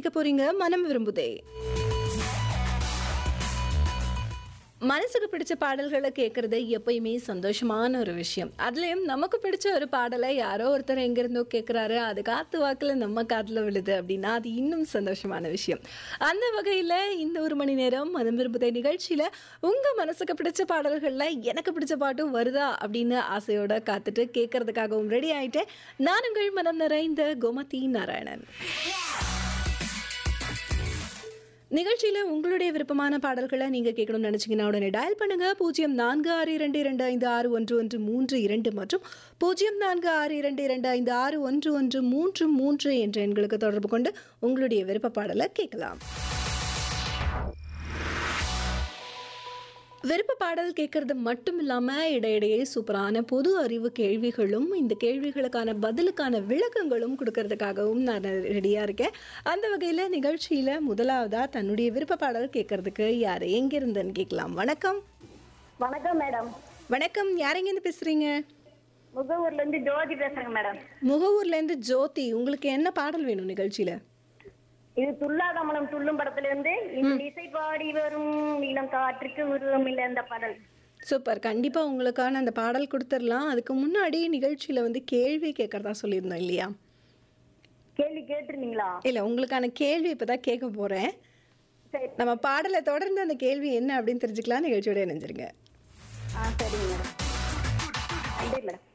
கேட்க போறீங்க மனம் விரும்புதே மனசுக்கு பிடிச்ச பாடல்களை கேட்கறது எப்பயுமே சந்தோஷமான ஒரு விஷயம் அதுலயும் நமக்கு பிடிச்ச ஒரு பாடலை யாரோ ஒருத்தர் எங்கிருந்தோ கேட்குறாரு அது காத்து வாக்குல நம்ம காதுல விழுது அப்படின்னா அது இன்னும் சந்தோஷமான விஷயம் அந்த வகையில இந்த ஒரு மணி நேரம் மனம் விரும்புதை நிகழ்ச்சியில உங்க மனசுக்கு பிடிச்ச பாடல்கள்ல எனக்கு பிடிச்ச பாட்டும் வருதா அப்படின்னு ஆசையோட காத்துட்டு கேட்கறதுக்காகவும் ரெடி ஆயிட்டேன் நான் உங்கள் மனம் நிறைந்த கோமதி நாராயணன் நிகழ்ச்சியில உங்களுடைய விருப்பமான பாடல்களை நீங்க கேட்கணும்னு நினைச்சீங்கன்னா உடனே டயல் பண்ணுங்க பூஜ்ஜியம் நான்கு ஆறு இரண்டு இரண்டு ஐந்து ஆறு ஒன்று ஒன்று மூன்று இரண்டு மற்றும் பூஜ்ஜியம் நான்கு ஆறு இரண்டு இரண்டு ஐந்து ஆறு ஒன்று ஒன்று மூன்று மூன்று என்ற எண்களுக்கு தொடர்பு கொண்டு உங்களுடைய விருப்ப பாடலை கேட்கலாம் விருப்ப பாடல் கேட்கறது மட்டும் இல்லாமல் இடையிடையே சூப்பரான பொது அறிவு கேள்விகளும் இந்த கேள்விகளுக்கான பதிலுக்கான விளக்கங்களும் கொடுக்கறதுக்காகவும் நான் ரெடியாக இருக்கேன் அந்த வகையில் நிகழ்ச்சியில் முதலாவதாக தன்னுடைய விருப்ப பாடல் கேட்கறதுக்கு யார் எங்கிருந்துன்னு கேட்கலாம் வணக்கம் வணக்கம் மேடம் வணக்கம் யார் எங்கேருந்து பேசுகிறீங்க முகவூர்ல இருந்து ஜோதி பேசுறேங்க மேடம் முகவூர்லேருந்து ஜோதி உங்களுக்கு என்ன பாடல் வேணும் நிகழ்ச்சியில் இது துல்லாதமனம் துள்ளும் படத்துல இருந்து இந்த இசை பாடி வரும் இளம் காற்றுக்கு உருவம் இல்ல இந்த பாடல் சூப்பர் கண்டிப்பாக உங்களுக்கான அந்த பாடல் கொடுத்துடலாம் அதுக்கு முன்னாடி நிகழ்ச்சியில் வந்து கேள்வி கேட்குறதா சொல்லியிருந்தோம் இல்லையா கேள்வி கேட்டிருந்தீங்களா இல்லை உங்களுக்கான கேள்வி இப்போ தான் கேட்க போகிறேன் சரி நம்ம பாடலை தொடர்ந்து அந்த கேள்வி என்ன அப்படின்னு தெரிஞ்சுக்கலாம் நிகழ்ச்சியோட இணைஞ்சிருங்க ஆ சரிங்க மேடம் நன்றி மேடம்